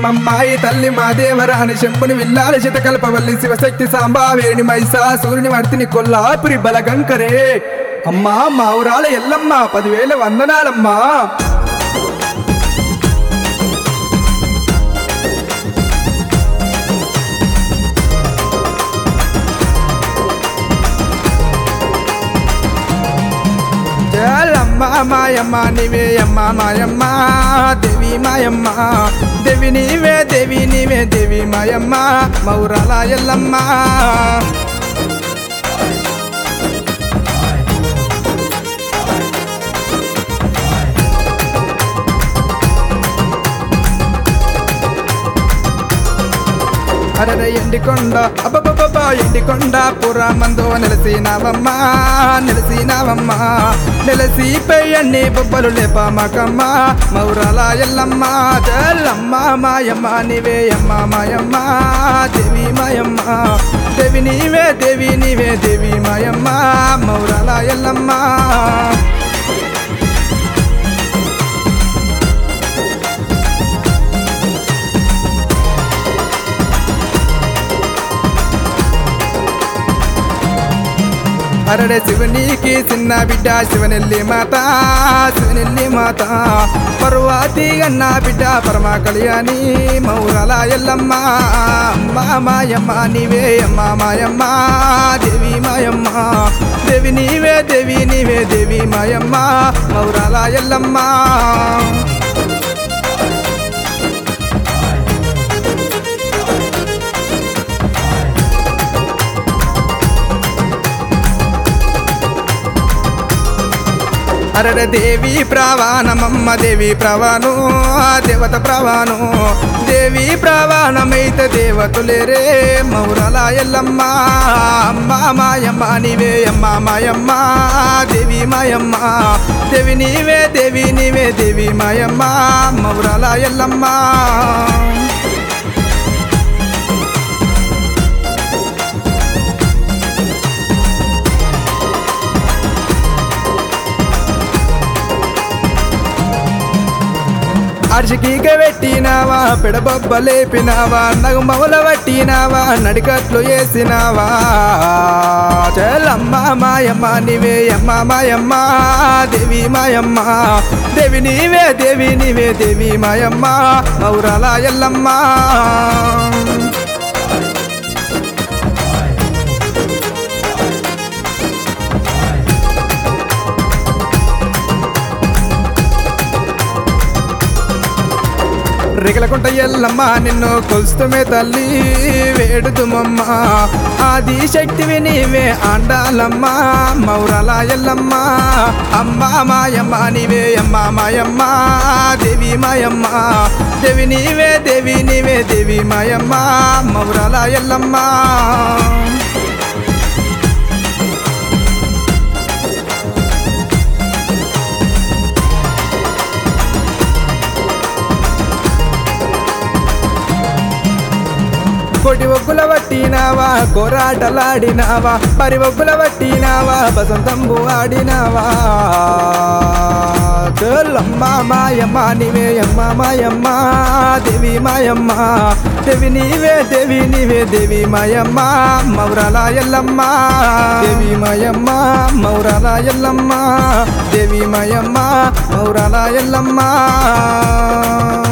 అమ్మమ్మాయి తల్లి మా దేవరాని శంపుని విల్లాలి శతకల్పవల్లి శివశక్తి సాంబావేణి మైసాసూరిని వర్తిని కొల్లాపురి బలగంకరే అమ్మా మా ఊరాల ఎల్లమ్మ పదివేల వందనాలమ్మా జలమ్మ మాయమ్మ నీవే అమ్మ మాయమ్మ దేవి మాయమ్మ దేవి నీవే దేవి నీవే దేవి మాయమ్మ మౌరాల ఎల్లమ్మ అరర ఎండికొండ అబ్బబ్బబ్బ ఎండికొండ పురామందో నెలసినావమ్మ నెలసినావమ్మ నెలసిపై అన్ని బొబ్బలు లేపామకమ్మ మౌరాల ఎల్లమ్మ జల్లమ్మ మాయమ్మ నీవే అమ్మ మాయమ్మ దేవి మాయమ్మ దేవి నీవే దేవి నీవే దేవి మాయమ్మ మౌరాల ఎల్లమ్మ అరడే శివునికి చిన్న బిడ్డ శివనెల్లి మాత శివనెల్లి మాత పర్వాతి అన్న బిడ్డ పరమ కళ్యాణి మౌరాల ఎల్లమ్మ అమ్మ మాయమ్మ నీవే అమ్మ మాయమ్మ దేవి మాయమ్మ దేవి నీవే దేవి నీవే దేవి మాయమ్మ మౌరాల ఎల్లమ్మ అరడ దేవి ప్రవాణమమ్మ దేవి ప్రవాణు ఆ దేవత ప్రవాణు దేవి ప్రవాణమైత దేవతులేరే మౌరల ఎల్లమ్మ అమ్మ మాయమ్మ నీవే అమ్మ మాయమ్మ దేవి మాయమ్మ దేవి నీవే దేవి నీవే దేవి మాయమ్మ మౌరల ఎల్లమ్మ అర్షికీక పెట్టినావా పిడబొబ్బ లేపినావా నగుమౌల పట్టినావా నడికట్లు వేసినావా చెల్లమ్మ మాయమ్మ నీవే అమ్మ మాయమ్మ దేవి మాయమ్మ దేవి నీవే దేవి నీవే దేవి మాయమ్మ మౌరాల ఎల్లమ్మ రిగలకుంట ఎల్లమ్మ నిన్ను కొలుస్తుమే తల్లి వేడుతుమమ్మ ఆది శక్తివి నీవే ఆండాలమ్మ మౌరాల ఎల్లమ్మ అమ్మ మాయమ్మ నీవే అమ్మ మాయమ్మ దేవి మాయమ్మ దేవి నీవే దేవి నీవే దేవి మాయమ్మ మౌరాల ఎల్లమ్మ కోటి ఒగ్గుల పట్టినావా కోరాటలాడినావా పరి ఒగ్గుల పట్టినావా బసంతంబు ఆడినావా తోలమ్మ మాయమ్మ నీవే అమ్మ మాయమ్మ దేవి మాయమ్మ దేవి నీవే దేవి నీవే దేవి మాయమ్మ మౌరాల ఎల్లమ్మ దేవి మాయమ్మ మౌరాల ఎల్లమ్మ దేవి మాయమ్మ మౌరాల ఎల్లమ్మ